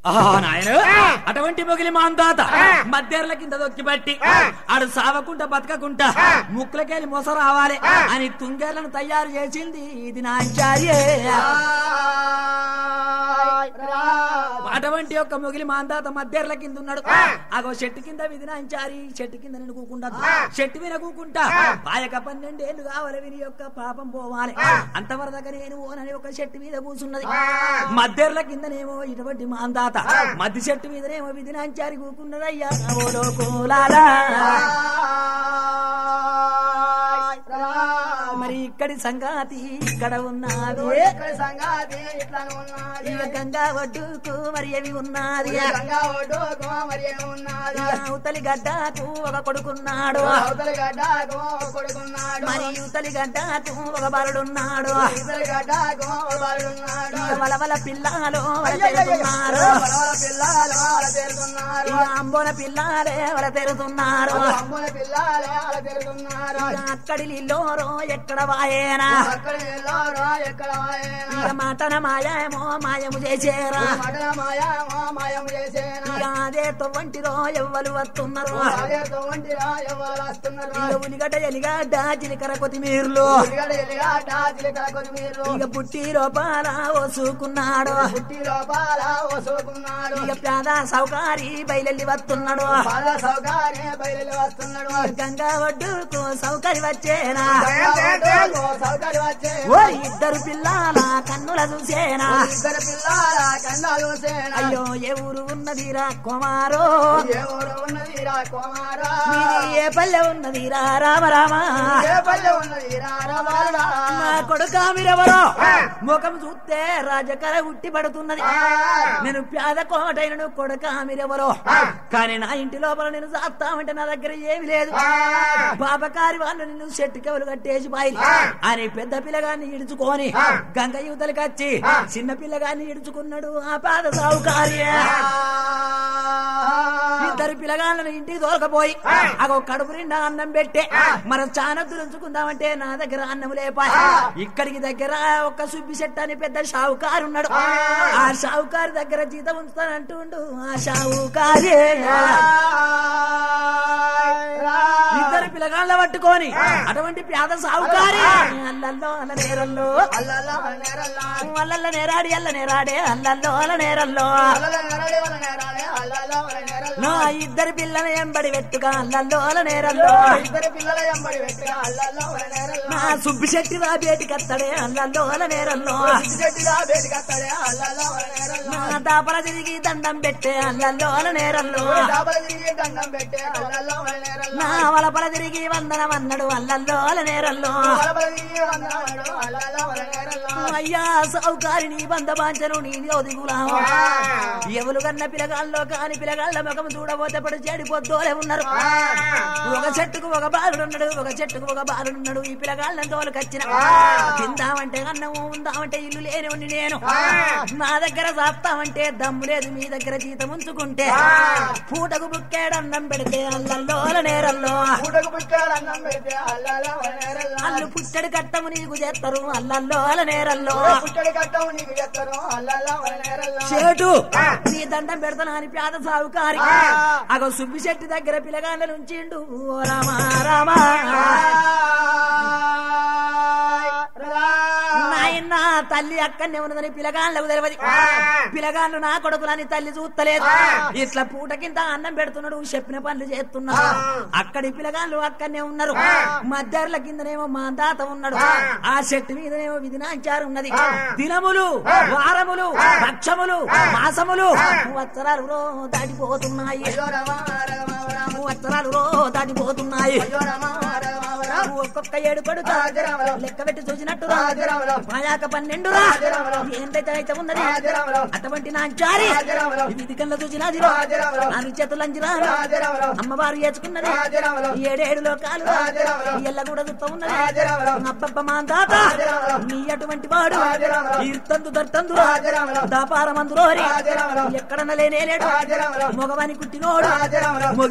ఆహా నాయన అటువంటి మొగిలి మాందాత మధ్యర్ల కింద దొక్కి బట్టి ఆడు సావకుండా బతకకుండా ముక్కులకెళ్ళి మొస రావాలి అని తుంగేర్లను తయారు చేసింది ఇది నా ఆచార్యే అటువంటి యొక్క మొగిలి మాందాత మధ్యర్ల కింద ఉన్నాడు అగో చెట్టు కింద విధినాంచారి చెట్టు కింద నేను కూకుంటా చెట్టు మీద కూకుంటా ఆయక పన్నెండేళ్లు కావాలి విని యొక్క పాపం పోవాలి అంతవరదాకా నేను ఓనని ఒక చెట్టు మీద కూర్చున్నది మధ్యర్ల కిందనేమో ఇటువంటి మాందాత మధ్య చెట్టు మీదనేమో విధినాంచారి కూకున్నదయ్యా ఓలో కోలాలా మరి ఇక్కడి సంగాతి ఇక్కడ ఉన్నది సంగాతి ఇట్లా ఉన్నది ఇక గంగా ఒడ్డుకు మరి అవి ఉన్నది గంగా ఒడ్డు మరి ఉన్నది అవతలి గడ్డకు ఒక కొడుకున్నాడు అవతల గడ్డకు కొడుకున్నాడు మరి యువతలి గడ్డకు ఒక బాలుడున్నాడు ఇతర గడ్డకు బాలున్నాడు ఇక వలవల పిల్లలు వల తెరుతున్నారు పడవల పిల్లలు అలా తిరుగుతున్నారు ఇక అంబోన పిల్లలే వల తెరుతున్నారు అమ్ముల పిల్లలే అలా తిరుగుతున్నారు ఇక అక్కడి లిల్లోరో ఎక్కడ వాయేనా అక్కడ వెళ్ళారు ఎక్కడ ఆయన ఇక మాటన మాయమో మాయము చేసేరా మటన మాయా మాయం చేసేనా ఇక అదే తొవ్వంటిరో ఎవ్వలు వస్తున్నారు అదేతో వంటిరా ఎవరు వస్తున్నారు ఇక ఉలిగడ్డ ఎలిగడ్డ చిలికర కొత్తిమీర్లు ఉల్లిగడ్డ ఎల్లిగడ్డ జీలకర్ర కొత్తిమీర ఇక పుట్టి లోపాల ఓసుకున్నాడు పుట్టి లోపాల వసుకున్నాడు ఇక పేద సౌకారి బయలెల్లి వస్తున్నాడు బాల సౌకార్య బయలు వస్తున్నాడు గంగా ఒడ్డుకు సౌకర్యం వచ్చేనా సౌకర్యం వచ్చే ఓ ఇద్దరు పిల్లల కన్నుల చూసేనా ఇద్దరు పిల్లల కండాలు సేన అయ్యో ఏ ఊరు ఉన్నదిరా కుమారో ఎవరు ఉన్నది రా కుమారా మీది ఏ పల్లె ఉన్నదిరా రామ రామ ఏ పల్లె ఉన్నది రా రమాలా నా కొడుక మీరెవరో ముఖం చూస్తే రాజకర ఉట్టి పడుతున్నది నేను పేద కోటైనను కొడుక మీరెవరో కానీ నా ఇంటి లోపల నేను చేస్తామంటే నా దగ్గర ఏమి లేదు పాపకారి వాళ్ళు నిన్ను చెట్టు కవులు కట్టేసి బాయిలు అని పెద్ద పిల్లగాన్ని ఇడుచుకొని గంగ యువతలకి వచ్చి చిన్న పిల్లగాన్ని ఇడుచుకున్నాడు ఆ పాద సావుకారి ఇద్దరు పిల్లగాళ్ళను ఇంటికి తోలకపోయి అగో కడుపు నిండా అన్నం పెట్టే మనం చాలా దురుచుకుందామంటే నా దగ్గర అన్నం లేపాయి ఇక్కడికి దగ్గర ఒక సుబ్బి చెట్టు అని పెద్ద షావుకారు ఉన్నాడు ఆ షావుకారు దగ్గర జీతం ఉంచుతానంటుండు ఆ షావుకారి ఇద్దరు పిల్లగాళ్ళ పట్టుకొని అటువంటి పేద సావుకారి అల్లల్లో అల్ల నేరల్లో అల్లల్లా నేరల్లా అల్లల్ల నేరాడి అల్ల నేరాడే అల్లల్లో అల్ల నేరల్లో అల్లల నేరడే వల నేరాడే అల్లల్లా వల నేరల్లా నా ఇద్దరు పిల్లల ఎంబడి పెట్టుగా అల్లల్లో అల్ల నేరల్లో ఇద్దరు పిల్లల ఎంబడి పెట్టి అల్లల్లా వల నేరల్లా నా సుబ్బి శెట్టి రా బేటికి అత్తడే అల్లల్లో అల్ల నేరల్లో చెట్టుగా బేటికత్తడే అల్లల్లా వల నేరల్లా నా దాపల తిరిగి దండం పెట్టే అల్లల్లో అల్ల నేరల్లో డబల్ తిరిగి దండం పెట్టే అల్లల్లా వల నేరల్లా నా వలపల తిరిగి వందనం అన్నడు అల్లల్లో అల్ల నేరల్లో డబల్ తిరిగి వందనాడు అల్లల్లా వల నేరల్లా అయ్యా సౌకారి నీ బంధ బాంచను నీ దిగులాము ఎవరు కన్న పిలగాల్లో కాని పిలగాళ్ళ ముఖం చూడబోతే పడు చెడిపోద్దోలే ఉన్నారు ఒక చెట్టుకు ఒక బాలుడున్నాడు ఒక చెట్టుకు ఒక బాలుడున్నాడు ఈ పిలగాళ్ళని తోలుకొచ్చిన తిందామంటే అన్నము ఉందామంటే ఇల్లు లేని ఉండి నేను నా దగ్గర సాస్తామంటే దమ్ము లేదు మీ దగ్గర జీతం ఉంచుకుంటే పూటకు బుక్కేడు అన్నం పెడితే అల్లల్లోల నేరల్లో పూటకు పుట్టాడు అన్నం పెడితే అల్లల్లా వల నేరల్లా అల్లు పుట్టడి కట్టము నీకు చేస్తారు అల్లల్లోల నేరల్లో పుట్టడి కట్టవు నీకు చెప్తారు అల్లల్లా వల నేరల్లా చేటు నీ దండం పెడతాను అని పేద సావుకారి అగో సుబ్బి శెట్టి దగ్గర పిలగాళ్ళ నుంచిండు ఓ రామా రామా నాయన తల్లి అక్కడనే ఉన్నదని పిలగాళ్ళకు తెలియదు పిలగాళ్ళు నా కొడుకులని తల్లి చూస్తలేదు ఇట్లా పూట కింద అన్నం పెడుతున్నాడు చెప్పిన పనులు చేస్తున్నాడు అక్కడి పిలగాళ్ళు అక్కడనే ఉన్నారు మధ్యాహ్న కిందనేమో మా తాత ఉన్నాడు ఆ చెట్టు మీదనేమో విధినాచారు ఉన్నది దినములు వారములు పక్షములు మాసములు వత్సరాలు రో దాటిపోతున్నాయి వత్సరాలు రో దాటిపోతున్నాయి ఒక్కొక్క ఏడు కొడుక లెక్క పెట్టి చూసినట్టు మాయాక పన్నెండు రా ఏంటైతే అయితే ఉన్నది అటువంటి నా చారి ఇది కన్నా చూసినది నాలుగు చేతులు అంచిరా అమ్మవారు ఏచుకున్నది ఏడేడు లోకాలు ఎల్ల కూడా చూస్తా ఉన్నది అబ్బబ్బ మా తాత నీ అటువంటి వాడు ఈర్తందు దర్తందు దాపారమందులోరి ఎక్కడన లేనే లేడు మగవాని కుట్టినోడు మొగిలి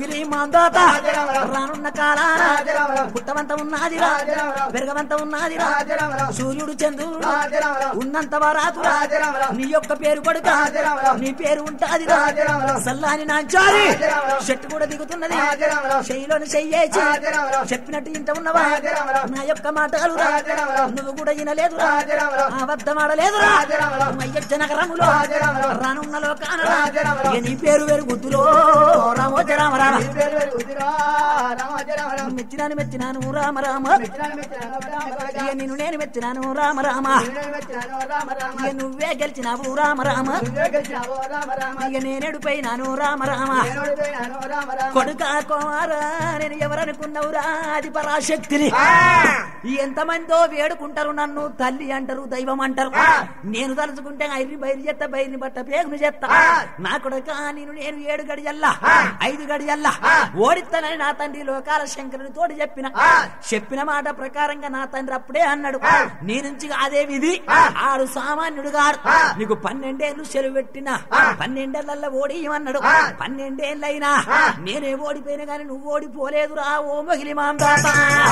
మొగిలి మాందాత రాజరామరావు. రానున్న కాలాన రాజరామరావు. పుట్టవంత ఉన్నదిరా రాజరామరావు. పెరగవంత ఉన్నదిరా రాజరామరావు. సూర్యుడు చంద్రుడు రాజరామరావు. ఉన్నంత వరాతురా రాజరామరావు. నీ యొక్క పేరు కొడుక రాజరామరావు. నీ పేరు ఉంటాది రాజరామరావు. సల్లాని నాంచారి రాజరామరావు. చెట్టు కూడా దిగుతున్నది రాజరామరావు. చెయ్యిలోని చెయ్యేసి రాజరామరావు. చెప్పినట్టు ఇంట ఉన్నవా రాజరామరావు. నా యొక్క మాటలు రాజరామరావు. నువ్వు కూడా వినలేదు రాజరామరావు. అబద్ధమాడలేదు రాజరామరావు. అయ్యచ్చ నగరములో రాజరామరావు. రానున్న లోకాన రాజరామరావు. ఇక నీ పేరు వేరు గుద్దులో రామోజ రామ రామ నీ పేరు వేరు ఉదిరా, రామజరామరావు. మెచ్చినాను మెచ్చినాను రామ రామ మెచ్చినాను మెచ్చినాను రామ కొడుకా. ఇక నిన్ను నేను మెచ్చినాను రామ రామ నిన్ను మెచ్చినాను రామ రామ. ఇక నువ్వే గెలిచినావు రామ రామ నువ్వే గెలిచినావు రామ రామ. ఇక నేనేడుపోయినాను రామ రామ నేను ఓడిపోయినాను రామ రామ. కొడుక కుమారా నేను ఎవరనుకున్నావురా అది పరాశక్తిని ఎంతమందో వేడుకుంటారు నన్ను తల్లి అంటారు దైవం అంటారు నేను తలుచుకుంటే ఐరిని బయలు చెత్త బయలుని బట్ట పేగును చెత్త నా కొడుక నేను నేను ఏడు గడియల్లా ఐదు గడియల్లా ఓడిస్తానని నా తండ్రి లోకాల శంకరుని తోటి చెప్పిన చెప్పిన మాట ప్రకారంగా నా తండ్రి అప్పుడే అన్నాడు నీ నుంచి అదే విధి ఆడు సామాన్యుడు గాడు నీకు పన్నెండేళ్ళు సెలవు పెట్టిన పన్నెండేళ్లలో ఓడి అన్నాడు పన్నెండేళ్ళైనా నేనే ఓడిపోయినా గాని నువ్వు ఓడిపోలేదురా ఓ మహిళ మాందాత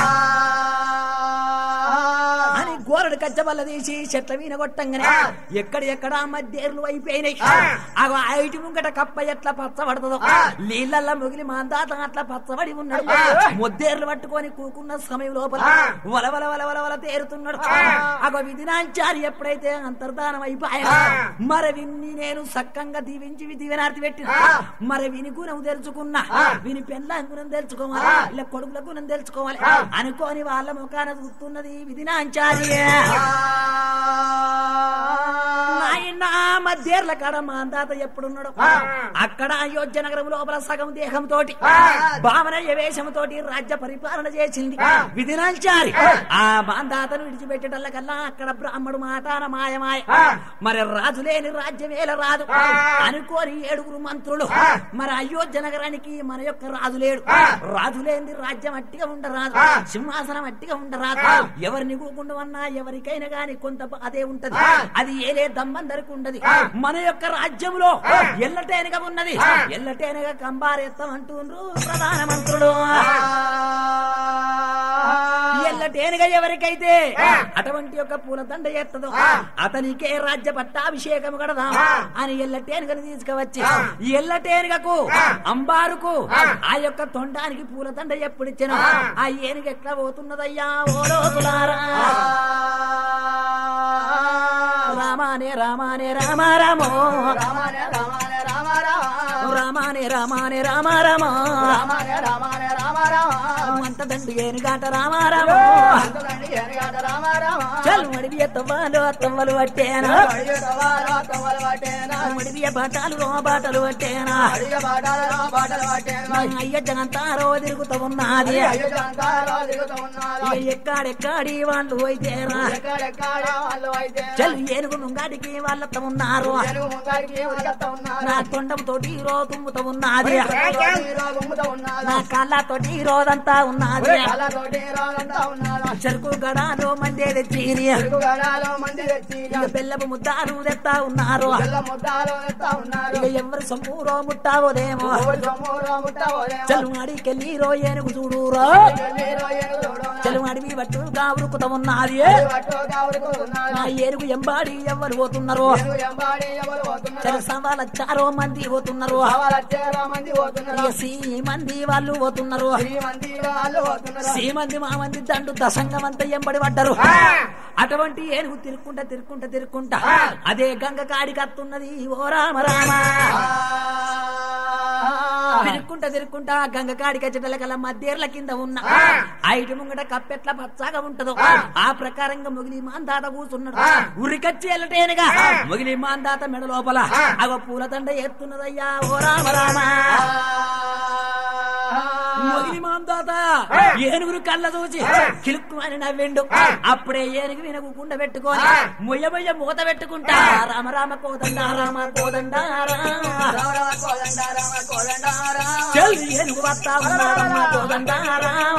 అని గోరడు కచ్చబల్ల తీసి చెట్ల వీన కొట్టంగానే ఎక్కడ ఎక్కడ మధ్యేర్లు అయిపోయినాయి అగో ఐటి ముంగట కప్ప ఎట్లా పచ్చబడుతుందో నీళ్ళల్లో ముగిలి మాందాత అట్లా పచ్చబడి ఉన్నాడు ముద్దేర్లు పట్టుకొని కూకున్న సమయం లోపల వల వల వల వల వల తేరుతున్నాడు అగో విధినాంచారి ఎప్పుడైతే అంతర్ధానం అయిపోయా మరి విన్ని నేను సక్కంగా దీవించి దీవెనార్తి పెట్టిన మరి విని గుణం తెలుసుకున్నా విని పెళ్ళ గుణం తెలుసుకోవాలి ఇలా కొడుకుల గుణం తెలుసుకోవాలి అనుకోని వాళ్ళ ముఖాన చూస్తున్నది విధినాంచారి నాయన మధ్యేర్ల కాడ మా అందాత ఎప్పుడున్నాడు అక్కడ అయోధ్య నగరం లోపల సగం దేహం తోటి భావన యవేశం తోటి రాజ్య పరిపాలన చేసింది విధినాంచారి ఆ మాందాతను విడిచిపెట్టేటల్లకల్లా అక్కడ బ్రాహ్మడు మాటాన మాయమాయ మరి రాజు లేని రాజ్యమేల రాదు అనుకోని ఏడుగురు మంత్రులు మరి అయోధ్య నగరానికి మన యొక్క రాజు లేడు రాజు లేని రాజ్యం అట్టిగా ఉండరాదు సింహాసనం అట్టిగా ఉండరాదు ఎవరిని కూకుండా ఎవరికైనా గాని కొంత అదే ఉంటది అది ఏలే దమ్మందరికి ఉండదు మన యొక్క రాజ్యంలో ఎల్లటేనగా ఉన్నది ఎల్లటేనగా కంబారెత్తం అంటుండ్రు ప్రధానమంత్రులు ఎల్లటేనుగా ఎవరికైతే అటువంటి యొక్క పూలదండ ఎత్తదో అతనికే రాజ్య పట్టాభిషేకం కడదాం అని ఎల్లటేనుగను తీసుకువచ్చి ఎల్లటేనుగకు అంబారుకు ఆ యొక్క తొండానికి పూలదండ ఎప్పుడు ఇచ్చిన ఆ ఏనుగు ఎట్లా పోతున్నదయ్యా ఓ రోజులారా రామానే రామానే రామ రామో రామానే రామానే రామ రామ. రామానే రామానే రామ రామో రామానే రామానే రామ రామ. అంత దండి ఏనుగాట రామారామో అంతదండి ఎనగాట రామ రామ. చల్ మడివియ తవ్వాలు అత్తవ్వలు పట్టేనా అడిగే తవాలో తవ్వలు పట్టేనా. మడివియ బాటాలు రో బాటలు పట్టేనా అడిగే బాటలలో బాటలు పట్టేనా. అయ్య జగంతారో తిరుగుతూ ఉన్నది అయ్యో జంతాలో తిరుగుతూ ఉన్నారు. ఇక ఎక్కడెక్కడి వాళ్ళు అయితేరా ఎక్కడెక్కడ వాళ్ళు అయితే చల్ ఏనుగు ముంగాటికి వాళ్ళతో ఉన్నారు తెలుగు ముందరికి ఉరకత్తా ఉన్నారు. నా తొండంతోటి రో తుమ్ముతూ ఉన్నది ఈరోజు ఉమ్ముతూ ఉన్నారు. నా కాళ్ళతోటి రోజంతా ఉన్నది కళ్ళతోటి రోజంతా ఉన్నారు. చెరుకు గడాలో మందే తెచ్చిరి చెరుకు గడాలో మంది తెచ్చి ఇక బెల్లపు ముద్దాలు తెస్తా ఉన్నారు బెల్ల ముద్దాలు తెస్తా ఉన్నారు. ఇక ఎవరు సొమ్మురో ముట్టావోదేమో ఊరి సొమ్మురో ముట్టవోదేమో. చలు అడికెళ్ళి రో ఏనుగు చూడురో ఎల్లీరో ఏనుగుడు. చలు అడివి పట్టుగా ఉరుకుతా ఉన్నది పట్టుగా ఉరుకుతున్నారు. నా ఏనుగు ఎంబాడి ఎవరు పోతున్నారు ఏనుగు ఎంబాడి ఎవరు పోతున్నారు? చలు సవాల చారో మంది పోతున్నారు కావాలచ్చేరో మంది పోతున్నారు. ఇక సీ మంది వాళ్ళు పోతున్నారు ఈ మంది వాళ్ళు పోతున్నారు. సీ మంది మా మంది దండు దశంగం అంతా ఎంబడి పడ్డారు అటువంటి ఏనుగు తిరుక్కుంటా తిరుక్కుంటా తిరుక్కుంటా అదే గంగ కాడికి అత్తున్నది ఓ రామ రామ తిరుక్కుంటా తిరుక్కుంటా గంగ కాడికి వచ్చేటల కల్లా మధ్యేర్ల కింద ఉన్న ఐటు ముంగట కప్పెట్ల పచ్చగా ఉంటదో ఆ ప్రకారంగా ముగిలి మాందాత కూర్చున్నాడు ఉరికచ్చి వెళ్ళటేనుగా ముగిలి మాందాత మెడ లోపల అగ పూలదండ ఎత్తున్నదయ్యా ఓ రామ రామ మొగిలి మాందాత ఏనుగురు కళ్ళ చూసి కిలుక్కు అని నవ్విండు అప్పుడే ఏనుగు వినకు కుండ పెట్టుకొని మొయ్య మొయ్య మూత పెట్టుకుంటా రామ రామ కోదండ రామ కోదండ చెల్ ఏనుగు వస్తా ఉన్నారమ్మ కోదండ రామ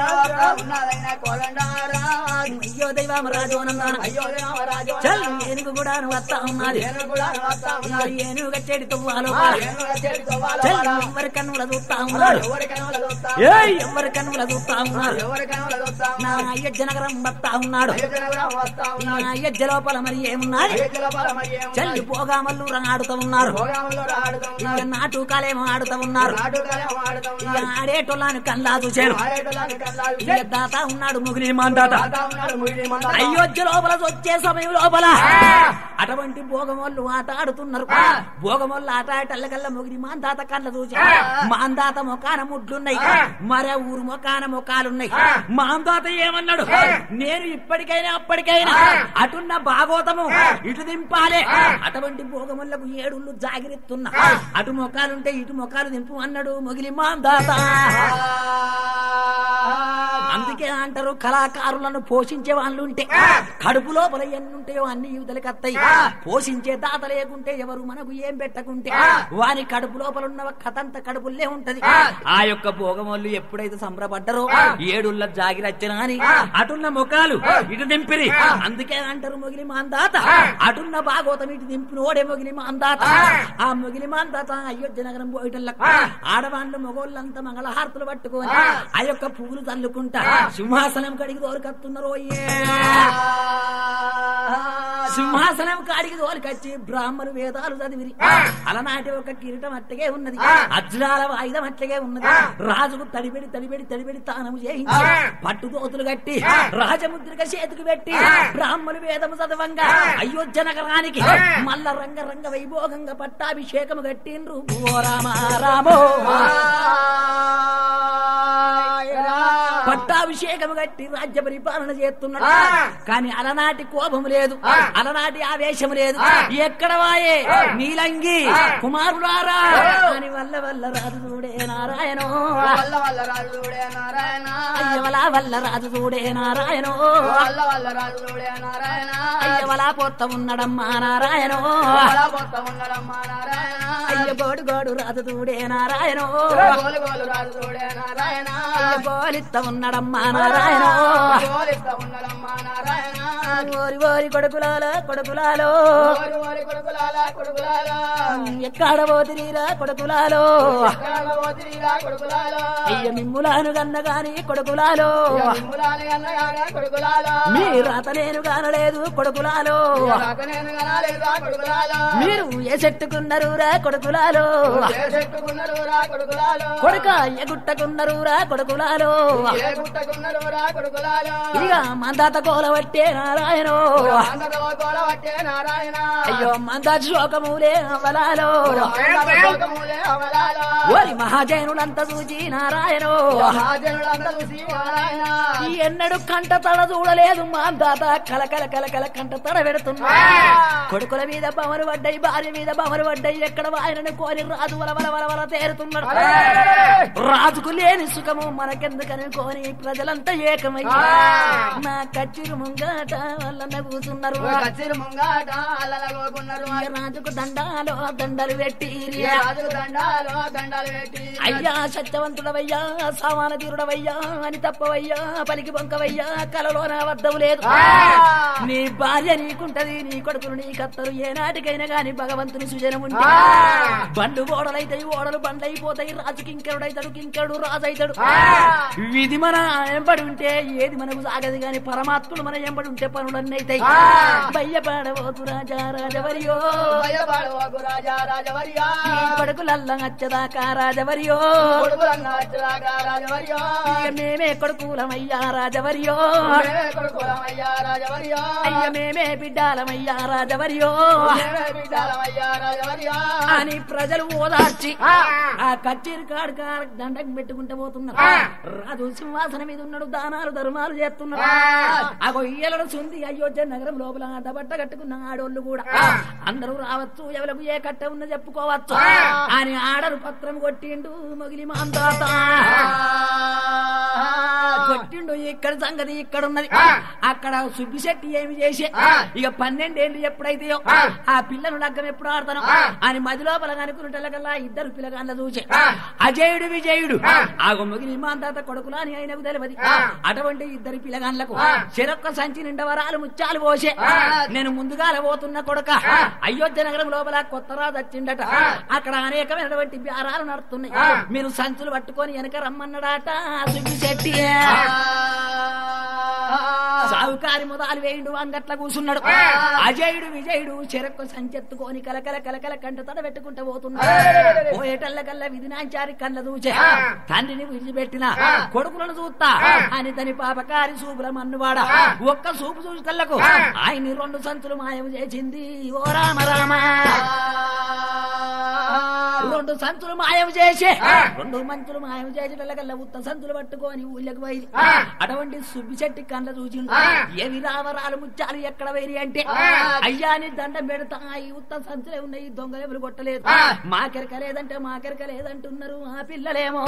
అయ్యో దైవం రాజోనందాన చల్ ఏనుగు కూడా వస్తా ఉన్నది ఇక ఏనుగు కచ్చేడి తువ్వాలో చల్ ఎవరి కన్నుల చూస్తా ఉన్నారు ఏయ్ ఎవరి కన్నుల చూస్తా ఉన్నారు నా అయ్యజ్జ నగరం వస్తా ఉన్నాడు నా అయ్యజ్జ లోపల మరి ఏమున్నది చల్లి పోగామల్లు ఆడుతూ ఉన్నారు ఇక నాటుకాలేమో ఆడుతూ ఉన్నారు ఇక ఆడేటోళ్ళని కల్లా చూశారు ఇక దాత ఉన్నాడు ముగిలి మాందాత అయోధ్య లోపల వచ్చే సమయం లోపల అటువంటి భోగమోళ్ళు ఆట ఆడుతున్నారు భోగమోళ్ళు ఆట ఆటల్లకల్లా ముగిరి మాందాత కళ్ళ చూసి మాందాత మొకాన ముడ్లున్నాయి మరే ఊరు మొకాన మొకాలున్నాయి మాందాత ఏమన్నాడు నేను ఇప్పటికైనా అప్పటికైనా అటున్న భాగవతము ఇటు దింపాలే అటువంటి భోగములకు ఏడుళ్ళు జాగిరిస్తున్నా అటు మొకాలుంటే ఇటు మొకాలు దింపు అన్నాడు మొగిలి మాందాత అందుకే అంటారు కళాకారులను పోషించే వాళ్ళు ఉంటే కడుపు లోపల ఎన్ని ఉంటాయో అన్ని యువతలకి వస్తాయి పోషించే దాత లేకుంటే ఎవరు మనకు ఏం పెట్టకుంటే వాని కడుపు లోపల ఉన్న కథంత కడుపుల్లే ఉంటది ఆ యొక్క భోగమల్లు ఎప్పుడైతే సంబరపడ్డారో ఏడుళ్ళ జాగిరచ్చనా అని అటున్న ముఖాలు ఇటు దింపిరి అందుకే అంటారు మొగిలి మాందాత అటున్న భాగవతం ఇటు దింపినోడే మొగిలి మాందాత ఆ మొగిలి మాందాత అయోధ్య నగరం పోయేటోళ్ళకు ఆడవాళ్ళు మొగోళ్ళంతా మంగళహారతులు పట్టుకొని ఆ యొక్క పువ్వులు చల్లుకుంటా సింహాసనం కడిగి దోరకత్తున్నారు సింహాసనం కాడికి దోలికచ్చి బ్రాహ్మణు వేదాలు చదివిరి అలనాటి ఒక కిరీటం అట్టగే ఉన్నది అజ్రాల వాయిదం అట్టగే ఉన్నది రాజుకు తడిబెడి తడిబెడి తడిబెడి తానము చేయించి పట్టు దోతులు కట్టి రాజముద్రిక చేతికి పెట్టి బ్రాహ్మణు వేదము చదవంగా అయోధ్య నగరానికి మల్ల రంగ రంగ వైభోగంగా పట్టాభిషేకము కట్టిండ్రు ఓ రామ రామో పట్టాభిషేకము కట్టి రాజ్య పరిపాలన చేస్తున్నాడు కానీ అలనాటి కోపము లేదు అలనాటి ఆవేశము లేదు ఎక్కడ వాయే నీలంగి కుమారులారా అని వల్ల వల్ల రాజు చూడే నారాయణో వల్ల వల్ల రాజుడే నారాయణ అయ్యవల వల్ల రాజు చూడే నారాయణో వల్ల వల్ల రాజుడే నారాయణ అయ్యవల పొత్త ఉన్నడమ్మా నారాయణో వల్ల పొత్త ఉండడమ్మా నారాయణ అయ్య గోడు గోడు రాజు చూడే నారాయణో గోలు గోలు రాజుడే నారాయణ అయ్య గోలిత్త ఉన్నడమ్మా నారాయణో గోలిస్త ఉండడమ్మా నారాయణ ఓరి ఓరి కొడుకులాల కొడుకులాలో ఓరి ఓరి కొడుకులాల కొడుకులాల ఎక్కడ పోతిరీరా కొడుకులాలో పోతిరిగా కొడుకులాల అయ్య మిమ్ములాను గన్న గాని కొడుకులాలో నిమ్ములాని అన్నగానే కొడుకులాల మీ రాత నేను కానలేదు కొడుకులాలో రాకనేను కనాలేదా కొడుకులాల మీరు ఏ చెట్టుకున్నరురా కొడుకులాలో ఏ చెట్టుకున్నారు రా కొడుకులాల కొడుక ఎగుట్టకున్నరురా కొడుకులాలో ఏ గుట్టకున్నారు రా కొడుకులాల ఇక మందాత కోల పట్టే నారాయణో అందరూ గోల పట్టే నారాయణ అయ్యో మందాత శోకములే అవలాలో లోకములే అవలాల ఓరి మహాజనులంతా చూచి నారాయణో మహాజనులందరూ చూసి నారాయణ ఈ ఎన్నడు కంట తడ చూడలేదు మాందాత కలకల కలకల కంట తడ పెడుతున్నా కొడుకుల మీద బమరు పడ్డాయి భార్య మీద బమరు పడ్డాయి ఎక్కడ ఆయనను కోరి రాజు వల వల వల వల తేరుతున్నాడు రాజుకు లేని సుఖము మనకెందుకని కోని ప్రజలంతా ఏకమై నా కచ్చిరు ముంగాట వల్ల కూర్చున్నారు కచ్చిరి ముంగాట అల్లల కోకున్నారు ఈ రాజుకు దండాలో దండలు పెట్టి రాజు దండాలు దండాలు పెట్టి అయ్యా సత్యవంతుడవయ్యా సామాన తీరుడవయ్యా అని తప్పవయ్యా పలికి బొంకవయ్యా కలలో నా వద్దవు లేదు నీ భార్య నీకుంటది నీ కొడుకులు నీ కత్తరు ఏనాటికైనా గాని భగవంతుని సుజనం ఉంటే బండు ఓడలైతాయి ఓడలు బండ్లైపోతాయి రాజు కింకరుడైతాడు కింకరుడు రాజు అవుతాడు విధి మన ఎంబడి ఉంటే ఏది మనకు సాగదు గాని పరమాత్ముడు మన ఎంబడి ఉంటే పనులన్నీ అవుతాయి భయ్యపాడబోతు రాజా రాజవరియో భయపడవకు రాజా రాజవర్యా నీ కొడుకులల్ల నచ్చదాకా రాజవరియో కొడుకులన్న వచ్చరాగా రాజవర్యా ఇక మేమే కొడుకులమయ్యా రాజవరియో మేమే కొడుకులమయ్యా రాజవర్యా అయ్య మేమే బిడ్డాలమయ్యా రాజవరియో మేమే బిడ్డలమయ్యా రాజవర్యా అని ప్రజలు ఓదార్చి ఆ కచ్చేరి కాడు కాడ దండకు పెట్టుకుంటూ పోతున్నారు రాజు సింహాసనం మీద ఉన్నాడు దానాలు ధర్మాలు చేస్తున్నాడు ఆ గొయ్యలను ఉంది అయోధ్య నగరం లోపల ఆటబట్ట కట్టుకున్న ఆడోళ్ళు కూడా అందరూ రావచ్చు ఎవలకు ఏ కట్ట ఉన్న చెప్పుకోవచ్చు అని ఆడరు పత్రం కొట్టిండు మొగిలి మాందాత కొట్టిండు ఇక్కడ సంగతి ఇక్కడ ఉన్నది అక్కడ సుబ్బిశెట్టి ఏమి చేసి ఇక పన్నెండేళ్ళు ఎప్పుడైతేయో ఆ పిల్లను లగ్గం ఎప్పుడు ఆడతాను అని మది లోపల కనుకున్నటల్లా ఇద్దరు పిల్లగాళ్ళ చూసే అజయుడు విజయుడు ఆ మొగిలి మాందాత కొడుకులా అని ఆయనకు తెలియదు అటువంటి ఇద్దరు పిల్లగాళ్ళకు చెరొక్క సంచి నిండా వరాలు ముత్యాలు పోసే నేను ముందుగా పోతున్న కొడుక అయోధ్య నగరం లోపల కొత్త రాజు వచ్చిండట అక్కడ అనేకమైనటువంటి బ్యారాలు నడుస్తున్నాయి మీరు సంచులు పట్టుకొని వెనక రమ్మన్నాడట సుబ్బిశెట్టి సావుకారి మొదలు వేయుడు అంగట్ల కూసున్నాడు అజయుడు విజయుడు చెరక్కు సంచెత్తుకొని కలకల కలకల కంట తడ పెట్టుకుంటూ పోతున్నాడు పోయేటల్ల కల్లా విధినాంచారి కళ్ళ చూచే తండ్రిని విడిచిపెట్టిన కొడుకులను చూస్తా అని తని పాపకారి సూపుల మన్నువాడ ఒక్క సూపు చూసి కళ్ళకు ఆయన్ని రెండు సంచులు మాయం చేసింది ఓ రామ రామ రెండు సంచులు మాయం చేసి రెండు మంచులు మాయం చేసేటల్లకల్లా ఉత్త సంచులు పట్టుకొని ఊళ్ళకి పోయి అటువంటి సుబ్బి చెట్టి కండ్ల చూసిండు ఏవి రావరాలు ముచ్చాలు ఎక్కడ పోయి అంటే అయ్యా అని దండం పెడతా ఈ ఉత్త సంచులే ఉన్నాయి దొంగలు ఎవరు కొట్టలేదు మాకెరక లేదంటే మాకెరక లేదంటున్నారు ఆ పిల్లలేమో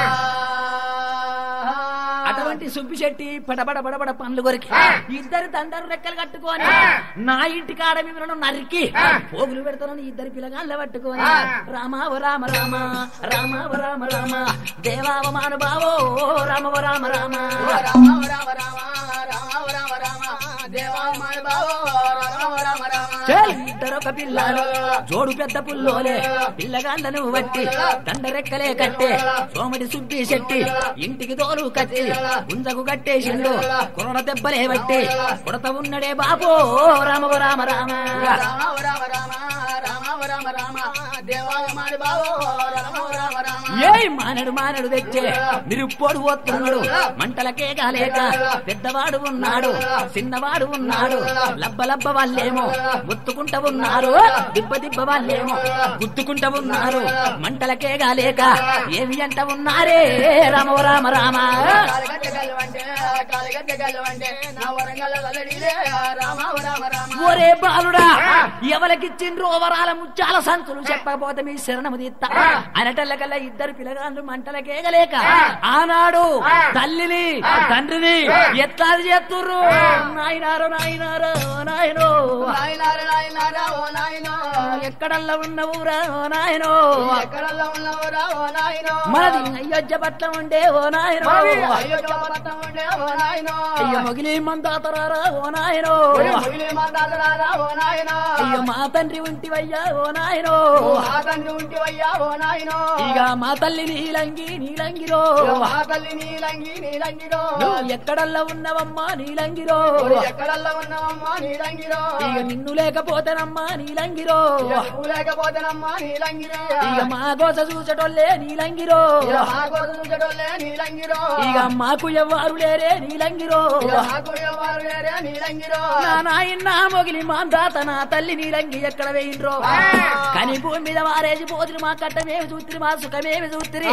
అటువంటి సుబ్బి చెట్టి పడబడ పడబడ పండ్లు కొరికి ఇద్దరు దండరు రెక్కలు కట్టుకొని నా ఇంటి కాడ మిమ్మల్ని నరికి పోగులు పెడతానని ఇద్దరు పిల్లగాళ్ళ పట్టుకొని రామావ రామ రామ రామావ రామ రామ దేవావ మానుభావో రామవ రామ రామ రామ రామ రామ రామ రామ రామ దేవా మన బావో రామ రామ రామ చల్ ఇద్దరొక పిల్లలు జోడు పెద్ద పుల్లోలే పిల్లగాళ్ళను బట్టి దండరెక్కలే కట్టే సోమడి సుబ్బి శెట్టి ఇంటికి తోలు కట్టి గుంజకు కట్టేసిండు కొరడ దెబ్బలే బట్టి కొడత ఉన్నడే బాబో రామవ రామ రామ రామ రామ రామ రామ రామ రామ దేవా మన బావో రామ రామ రామ ఏ మానడు మానడు తెచ్చే నిరుప్పోడు పోతున్నాడు మంటలకే కాలేక పెద్దవాడు ఉన్నాడు చిన్నవాడు ఉన్నాడు లబ్బ లబ్బ వాళ్ళేమో ముత్తుకుంట ఉన్నారు దిబ్బ దిబ్బ వాళ్ళేమో గుద్దుకుంట ఉన్నారు మంటలకే కాలేక ఏమి అంట ఉన్నారే రామ రామ రామ కాలిగట్ట గల్వంటే కాలిగట్ట గల్వంటే నా వరంగల్ లలడిలే రామ రామ రామ ఒరే బాలుడా ఎవరికిచ్చిండ్రు వరాల ముచ్చాల సంతులు చెప్పకపోతే మీ శరణము తీత్తా అనటల్లకల్లా ఇద్దరు పిల్లగాళ్ళు మంటలకేగలేక ఆనాడు తల్లిని తండ్రిని ఎట్లాది చేస్తుర్రు నాయనారో నాయనారో నాయనో నాయనార నాయనార ఓ నాయనో ఎక్కడల్లా ఉన్న ఊరా ఓ నాయనో ఎక్కడల్లా ఉన్నవరా ఓ నాయనో మనది అయోధ్య పట్ల ఉండే ఓ నాయనో అయ్యో పట్టం ఉండే ఓ నాయనో అయ్యో మొగిలి మందాతరారా ఓ నాయనో ముగిలి మందాదరారా ఓ నాయనో అయ్యో మా తండ్రి ఉంటివయ్యా ఓ నాయనో మా తండ్రి ఉంటివయ్యా ఓ నాయనో ఇక మా తల్లి నీలంగి నీలంగిరో మా తల్లి నీలంగి నీలంగిరో నువ్వు ఎక్కడల్లా ఉన్నవమ్మా నీలంగిరో ఎక్కడల్లా ఉన్నవమ్మా నీలంగిరో ఇక నిన్ను లేకపోతేనమ్మా నీలంగిరో నువ్వు లేకపోతేనమ్మా నీలంగిరో ఇక మా కోస చూచటోళ్ళే నీలంగిరో మా కోసం చూచడోళ్ళే నీలంగిరో ఇక మాకు ఎవ్వరు లేరే నీలంగిరో మాకు ఎవరు లేరే నీలంగిరో నా నాయన్న మొగిలి మా దాత నా తల్లి నీలంగి ఎక్కడ వేయిండ్రో కని భూమి మీద వారేసి పోతురు మా కట్టమేమి చూతిరి మా సుఖమేమి చూతిరి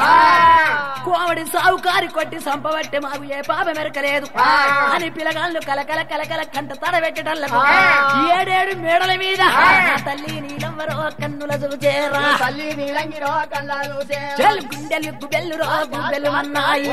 కోమడి సావుకారి కొట్టి సంపబట్టే మాకు ఏ పాప మెరకలేదు అని పిలగాళ్ళు కలకల కలకల కంట తడబెట్టటల్లకు ఏడేడు మేడల మీద నా తల్లి నీలమ్మరో కన్నుల చూచేరా తల్లి నీలంగిరో కళ్ళాలు చూసే చెల్ గుండెలు గుబెల్లురో గుబెలు అన్నాయి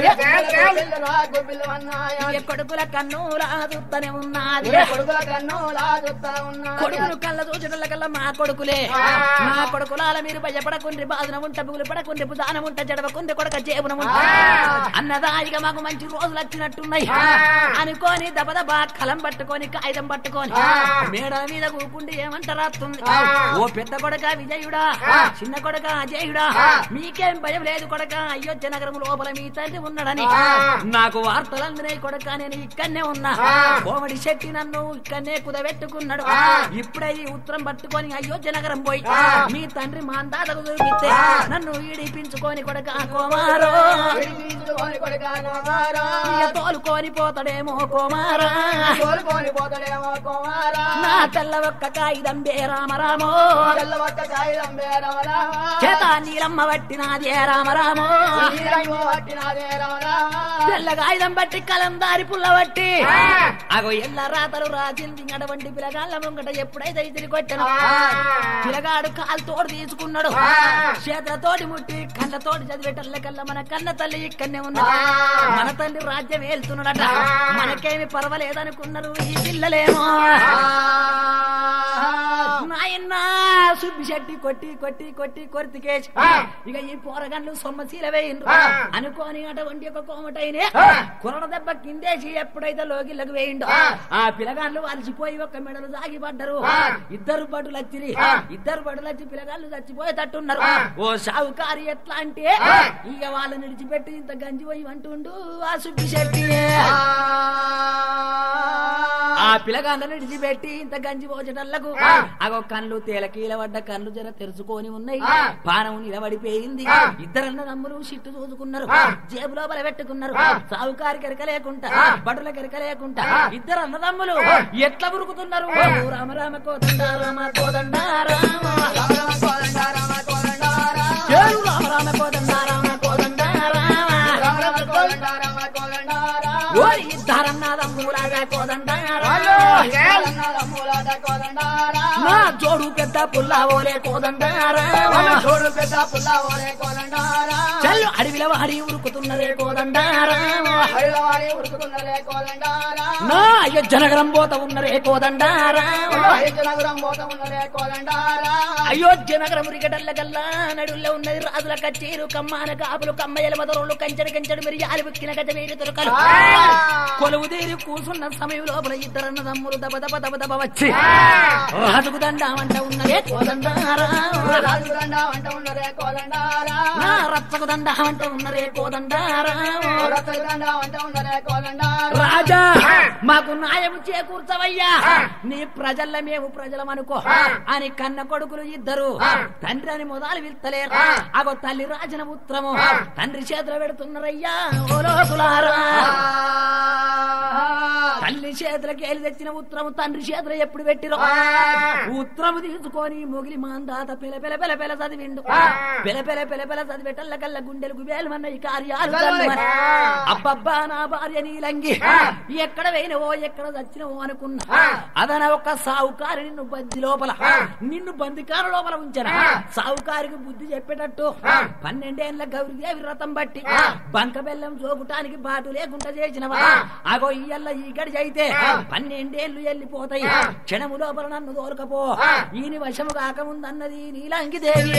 గుబ్బిలు అన్నాయ ఇక కొడుకుల కన్నుల చూస్తూనే ఉన్నది కొడుకుల కన్ను లాగుతా ఉన్నా కొడుకులు కళ్ళ చూచటల కల్లా మా కొడుకులే మా కొడుకులాల మీరు భయపడకుండ్రి బాధన ఉంట పుగులు పడకుండ్రి పుదానం ఉంట జడవకుండ్రి కొడక జేబున ఉంట అన్నదాయిగా మాకు మంచి రోజులు వచ్చినట్టున్నాయి అనుకోని దబదబా కలం పట్టుకొని కాగితం పట్టుకొని మేడ మీద కూకుండి ఏమంటారాస్తుంది ఓ పెద్ద కొడక విజయుడా చిన్న కొడక అజయుడా మీకేం భయం లేదు కొడక అయోధ్య నగరం లోపల మీ తండ్రి ఉన్నాడని నాకు వార్తలు అందినాయి కొడక నేను ఇక్కడనే ఉన్నా కోమడి శెట్టి నన్ను ఇక్కడనే కుదబెట్టుకున్నాడు ఇప్పుడే ఈ ఉత్తరం పట్టుకొని అయోధ్య నగరం పోయి మీ తండ్రి మాందాతకు చూపిస్తే నన్ను ఈడిపించుకొని కొడక కోమారో విడిపించుకొని కొడుకా కుమారా ఇక తోలుకొని పోతాడేమో కోమారా కోలుకొని పోతాడేమో కుమారా నా తెల్ల ఒక్క కాగితం బే రామరామో తెల్ల ఒక్క కాగితం బేరమరా చేత నీలమ్మ పట్టినాదే రామరామో నీలంగు పట్టినదే రమరా తెల్ల కాగితం బట్టి కలందారి పుల్ల బట్టి అగో ఎల్ల రాతలు రాసింది అటువంటి పిలగాళ్ళ ముంగట ఎప్పుడైతే ఇదిరి కొట్టను పిలగాడు కాలు తోడు తీసుకున్నాడు చేతులతోటి ముట్టి కళ్ళతోటి చదివేటల్ల కల్లా మన కన్న తల్లి ఇక్కడనే ఉన్నది మన తల్లి రాజ్యం వెళ్తున్నాడట మనకేమి పర్వాలేదనుకున్నారు ఈ పిల్లలేమో నాయనా సుబ్బి శెట్టి కొట్టి కొట్టి కొట్టి కొరితికేసి ఇక ఈ పోరగండ్లు సొమ్మశీల వేయిండ్రు అనుకోని అటువంటి ఒక కోమటైనే కురడ దెబ్బ కిందేసి ఎప్పుడైతే లోకిళ్ళకు వేయిండు ఆ పిలగాళ్ళు అలసిపోయి ఒక మెడలు సాగి పడ్డరు ఇద్దరు బడులు వచ్చిరి ఇద్దరు బడులు వచ్చి పిలగాళ్ళు చచ్చిపోయేటట్టున్నారు ఓ షావుకారి ఎట్లా అంటే ఇక వాళ్ళు నిడిచిపెట్టి ఇంత గంజి పోయి అంటుండు ఆ సుబ్బి శెట్టి ఆ పిలగాళ్ళ నిడిచిపెట్టి ఇంత గంజి పోచటల్లకు అగో కళ్ళు తేలకీల పడ్డ కళ్ళు జర తెరుచుకొని ఉన్నాయి పానం నిలబడిపోయింది ఇద్దరన్న నమ్ములు సిట్టు చూసుకున్నారు జేబు లోపల పెట్టుకున్నారు సావుకారి కెరక లేకుండా బడుల కెరక లేకుండా ఇద్దరు అన్నదమ్ములు ఎట్లా ఉరుకుతున్నారు రామ రామ కోదండ రామ కోదండ రామ ఏడు రామ రామ కోదండ రామ కోదండ రామ ఓరి ఇద్దరన్నదమ్ములాగా కోదండ నా జోడు పెద్ద పుల్ల ఓలే కోదండ చల్లు అడవిల వాడి ఉరుకుతున్నదే కోదండ నా అయోధ్య నగరం పోత ఉన్నరే కోదండ అయోధ్య నగరం రిగటల్ల గల్లా నడుల్లో ఉన్నది రాజుల కచ్చేరు కమ్మాన కాపులు కమ్మయ్యల మదరులు కంచెడు కంచెడు మరి ఆలి బుక్కిన గజ వేరు దొరకలు కొలువు తీరి కూసున్న సమయం లోపల ఇద్దరన్న తమ్ముడు దబ దబ దబ దబ వచ్చి రాజుకు దండామంట ఉన్నదే కోదండారా నా రచ్చకు దండామంట ఉన్నరే కోదండారా రాజా మాకు న్యాయం చేకూర్చవయ్యా నీ ప్రజల్ల మేము ప్రజలమనుకో అని కన్న కొడుకులు ఇద్దరు తండ్రి అని మొదలు విల్తలేరు అగో తల్లి రాజన ఉత్తరము తండ్రి చేతులు పెడుతున్నారయ్యా ఓ లోకులారా తల్లి చేతులకి ఏలి తెచ్చిన ఉత్తరము తండ్రి చేతులు ఎప్పుడు పెట్టిరో ఉత్తరము తీసుకొని మొగిలి మాందాత పెల పెల పెల పెల చదివిండు పెల పెల పెల పెల చదివేటల్ల కల్ల గుండెలకు వేలమన్న ఈ కార్యాలు చల్లమని. అబ్బబ్బా నా భార్య నీలంగి ఎక్కడ పోయినవో ఎక్కడ చచ్చినవో అనుకున్నా అదన ఒక సావుకారి నిన్ను బంది లోపల నిన్ను బందికారు లోపల ఉంచన సావుకారికి బుద్ధి చెప్పేటట్టు పన్నెండేళ్ల గౌరీదేవి వ్రతం బట్టి బంక బెల్లం చూపటానికి బాటు లేకుండా చేసినవా అగో ఇయ్యల్ల ఈ గడిచి అయితే పన్నెండేళ్లు వెళ్ళిపోతాయి క్షణము లోపల నన్ను తోలుకపో ఈని వశము కాకముందన్నది నీలంగి దేవి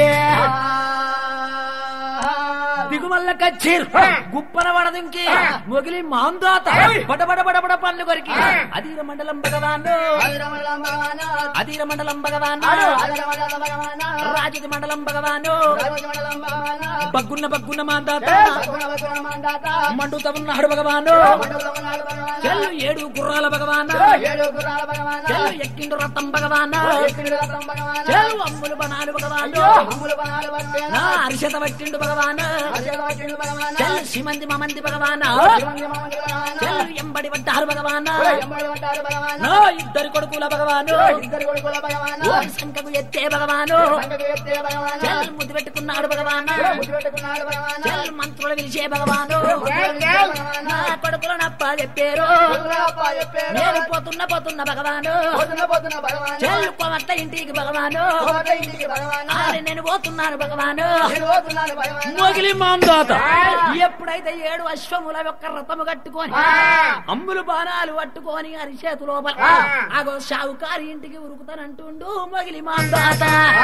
దిగుమల్ల కచ్చీర్ గుప్పన వడదింకి మొగిలి మాందాత బడబడ బడబడ పన్ను కొరికి అధీర మండలం భగవాను అధీర మండలం భగవాను రాజతి మండలం భగవాను బగ్గున్న బగ్గున్న మాందాత మండుత ఉన్నాడు భగవాను చెల్లు ఏడు గుర్రాల భగవాను చెల్లు ఎక్కిండు రథం భగవాను చెల్లు అమ్ములు బనాలు భగవాను నా అరిషత పట్టిండు భగవాను చెల్లు శిమంది మమంది భగవాను చెల్లు ఎంబడి పడ్డారు భగవాను నా ఇద్దరు కొడుకుల భగవాను ఓ శంఖకు ఎత్తే భగవాను చెల్లు ముద్దు పెట్టుకున్నాడు భగవాను చెల్లు మంత్రులు పిలిచే భగవాను నా కొడుకులు నప్ప చెప్పారు నేను పోతున్న పోతున్న భగవాను చెల్లు కొమట్ల ఇంటికి భగవాను ఆరి నేను పోతున్నాను భగవాను మొగిలి మాందాత ఎప్పుడైతే ఏడు అశ్వముల యొక్క రథము కట్టుకొని అమ్ములు బాణాలు పట్టుకొని అరి చేతు లోపల అగో షావుకారి ఇంటికి ఉరుకుతానంటుండు మొగిలి మాందాత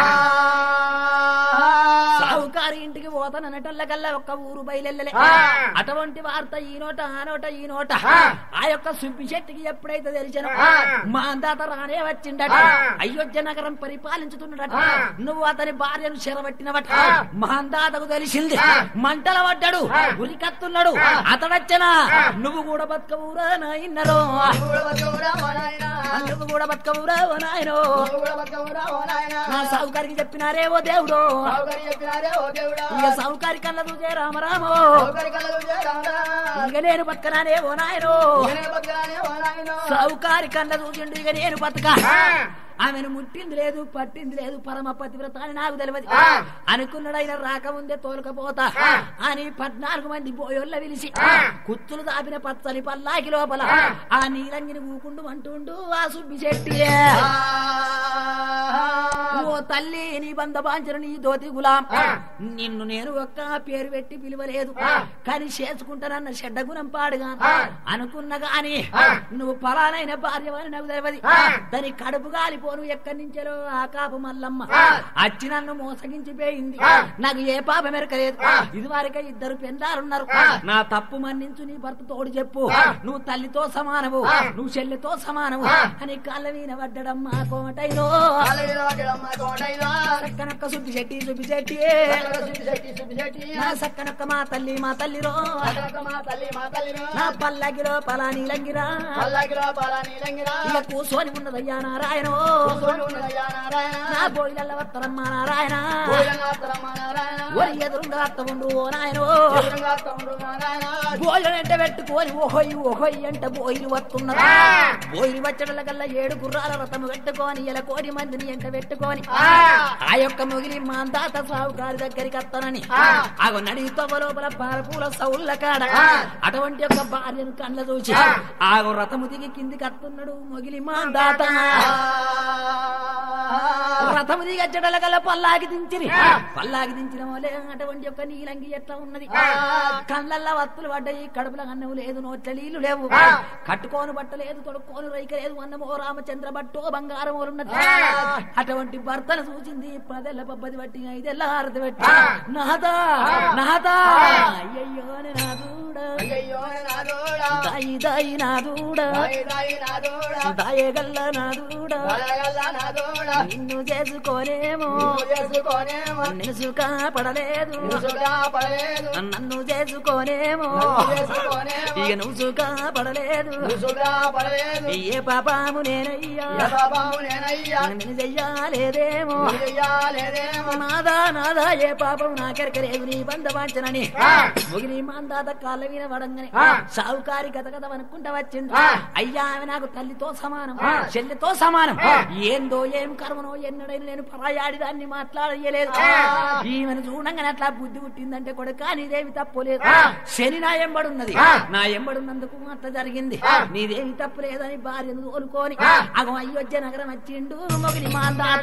సావుకారి ఇంటికి పోతానటల్ల కల్లా ఒక్క ఊరు బయలెల్లలే అటువంటి వార్త ఈ నోట ఆ నోట ఈ నోట ఆ యొక్క సుబ్బి శెట్టికి ఎప్పుడైతే తెలిసిన మా అందాత రానే వచ్చిండట అయోధ్య నగరం పరిపాలించుతున్నాడట నువ్వు అతని భార్యను చెరబట్టినవట మా అందాతకు తెలిసింది మంటల పడ్డాడు ఉరికత్తున్నాడు అతడచ్చనా నువ్వు కూడా బతకవురా నాయనరో నువ్వు కూడా బతకవురా ఓ నాయనో నా సావుకారికి చెప్పినారే ఓ దేవుడు ఇక సౌకారి కళ్ళ చూసే రామరామో ఒకరి కళ్ళ చూసే రామరామ. ఇక నేను బతకనానే ఓ నాయనో నేనే బతకానే ఓ నాయనో. సౌకారి కళ్ళ చూసిండు ఇక నేను బతక ఆమెను ముట్టింది లేదు పట్టింది లేదు పరమ పతివ్రత అని నాకు తెలియదు అనుకున్నాడైనా రాకముందే తోలకపోతా అని పద్నాలుగు మంది పోయోళ్ళ పిలిచి కుత్తులు దాపిన పచ్చని పల్లాకి లోపల ఆ నీలంగిని ఊకుండు అంటుండు ఆ సుబ్బి చెట్టి ఓ తల్లి నీ బంధబాంచన నీ దోతి గులాం నిన్ను నేను ఒక్క పేరు పెట్టి పిలవలేదు కానీ చేసుకుంటానన్న చెడ్డ గుణం పాడుగా అనుకున్న గాని నువ్వు ఫలానైన భార్య అని నాకు తెలియదు దాని కడుపు గాలిపోను ఎక్కడి నుంచెలో ఆ కాపు మల్లమ్మ అచ్చి నన్ను మోసగించిపోయింది నాకు ఏ పాప మెరకలేదు ఇది వరకే ఇద్దరు పెందారున్నారు నా తప్పు మన్నించు నీ భర్త తోడు చెప్పు నువ్వు తల్లితో సమానము నువ్వు చెల్లితో సమానము అని కళ్ళ వీన పడ్డడమ్మా కోమటైలో కాళ్ళ మీద పడ్డడమ్మ కోటైలో. సక్కనొక్క సుబ్బి చెట్టి సుబ్బి చెట్టి అక్కడ సుబ్బి శెట్టి, సుబ్బి శెట్టి. నా సక్కనొక్క మా తల్లి మా తల్లిరో అక్కడ మా తల్లి మా తల్లిరో. నా పల్లకిలో పలాని లంగిరా పల్లకిలో పలాని లంగిరా. ఇక కూసోని ఉన్నదయ్యా నారాయణో కూర్చొని ఉన్నదయ్యా నారాయణ. నా బోయిలల్ల వత్తరమ్మా నారాయణ భోజనాత్తరమ్మ నారాయణ. ఒరి ఎదురుగా అత్త ఉండు ఓ నాయనో ఎదురుగా తమ్ముడు నారాయణ. బోయిలు ఎంట పెట్టుకొని ఓహోయ్ ఓహోయ్ అంట బోయిలు వస్తున్నారు బోయిలు వచ్చడల కల్లా ఏడు గుర్రాల రథము పెట్టుకొని ఇలా కోటి మందిని ఎంట పెట్టుకొని ఆ యొక్క మొగిలి మాందాత సావుకారి దగ్గరికి వస్తానని ఆగో నడి తవ్వ లోపల పాలపూల సౌళ్ళ కాడ అటువంటి యొక్క భార్యను కళ్ళ చూసి ఆగో రథము దిగి కిందికి వస్తున్నాడు మొగిలి మాందాత రథము దిగి వచ్చడల కల్లా పల్లాకి దించిరి పల్లాకి దించిన వాళ్ళే అటువంటి యొక్క నీలంగి ఎట్లా ఉన్నది కళ్ళల్లో వత్తులు పడ్డాయి కడుపుల అన్నం లేదు నోట్ల నీళ్లు లేవు కట్టుకోను బట్ట లేదు తొడుక్కోను రైక లేదు అన్నమో రామచంద్ర బట్టో బంగారం ఉన్నది అటువంటి భర్తను చూసింది పదెల్ల పబ్బది బట్టి ఐదెల్ల హారతి బట్టి నాదా నాదా అయ్యయ్యో నాదూడ అయ్యయ్యో నాదోడా. దాయి దాయి నాదూడ దాయి దాయి నాదోడా. దాయగల్ల నాదూడ దయగల్ల నాదోడా. నిన్ను చేసుకోనేమో నువ్వు చేసుకోనేమో. నిలుసుగా పడలేదు నిలుసుగా పడలేదు. నన్ను చేసుకోనేమో నువ్వు చేసుకోనేమో. ఇక నువ్వుగా పడలేదు నిలుసుగా పడలేదు. ఏ పాపాము నేనయ్యా యథాభాము నేనయ్యా. నేను చెయ్యాలేదేమో నువ్వు చెయ్యాలేదేమో. నాదా నాదా ఏ పాపం నాకెరకలేదు నీ బంధవాంచనని ముగిలి మాందాత కాళ్ళ మీద పడంగానే సావుకారి గత గత అనుకుంటా వచ్చింది అయ్యా ఆమె నాకు తల్లితో సమానం చెల్లితో సమానం ఏందో ఏం కర్మనో ఎన్నడైనా నేను పరాయాడి దాన్ని మాట్లాడలేదు ఈమెను చూడంగానే అట్లా బుద్ధి పుట్టిందంటే కూడా కానీ ఇదేమి తప్పులేదు శని నా ఎంబడున్నది నా ఎంబడున్నందుకు అట్లా జరిగింది నీదేమి తప్పు లేదని భార్యను తోలుకొని అగం అయ్యొజ్జ నగరం వచ్చిండు మొగిలి మాందాత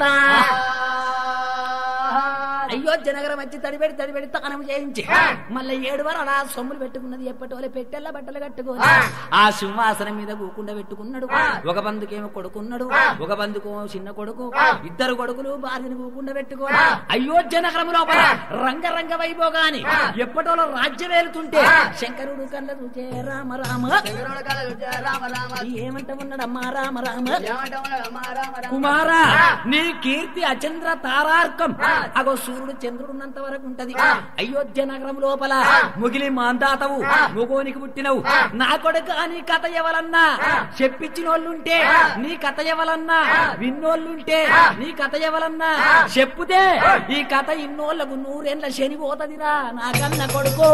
అయోధ్య నగరం వచ్చి తడిపెడి తడిపెడి తానం చేయించి మళ్ళీ ఏడు వారు అలా సొమ్ములు పెట్టుకున్నది ఎప్పటోలే పెట్టెల్ల బట్టలు కట్టుకొని ఆ సింహాసనం మీద కూకుండా పెట్టుకున్నాడు ఒక బంధుకేమో కొడుకున్నాడు ఒక బంధుకు చిన్న కొడుకు ఇద్దరు కొడుకులు భార్యను కూకుండా పెట్టుకోడు అయోధ్య నగరం లోపల రంగరంగ వైభోగాని ఎప్పటోలో రాజ్యం వెళ్తుంటే శంకరుడు కళ్ళ చూచే రామ రామ శంకరుడు కళ్ళ చూచే రామ రామ. ఏమంట ఉన్నాడమ్మా రామ రామ ఏమంటా ఉన్నాడమ్మా రామ రామ. కుమారా నీ కీర్తి అచంద్ర తారార్కం అగో సూర్యుడు చంద్రుడు ఉన్నంత వరకు ఉంటది అయోధ్య నగరం లోపల ముగిలి మాందాతవు ముగోనికి పుట్టినవు నా కొడుకు నీ కథ ఎవలన్నా చెప్పించినోళ్ళుంటే నీ కథ ఎవలన్నా విన్నోళ్ళుంటే నీ కథ ఎవలన్నా చెప్పుతే ఈ కథ ఇన్నోళ్లకు నూరేళ్ల శని పోతదిరా నాకన్న కొడుకో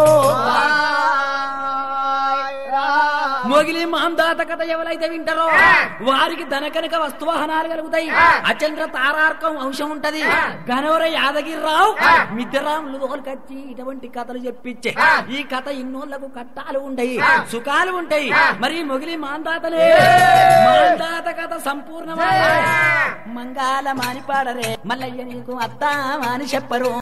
మొగిలి మాందాత కథ ఎవరైతే వింటారో వారికి ధనకనక వస్తువాహనాలు కలుగుతాయి అచంద్ర తారార్కం అంశం ఉంటది గనవర యాదగిరిరావు మిద్దరాములు తోలుకొచ్చి ఇటువంటి కథలు చెప్పించే ఈ కథ ఇన్నోళ్లకు కట్టాలు ఉంటాయి సుఖాలు ఉంటాయి మరి మొగిలి మాందాతలే మాందాత కథ సంపూర్ణమైన మంగాల మాని పాడరే మల్లయ్య నీకు అత్తా అని చెప్పరు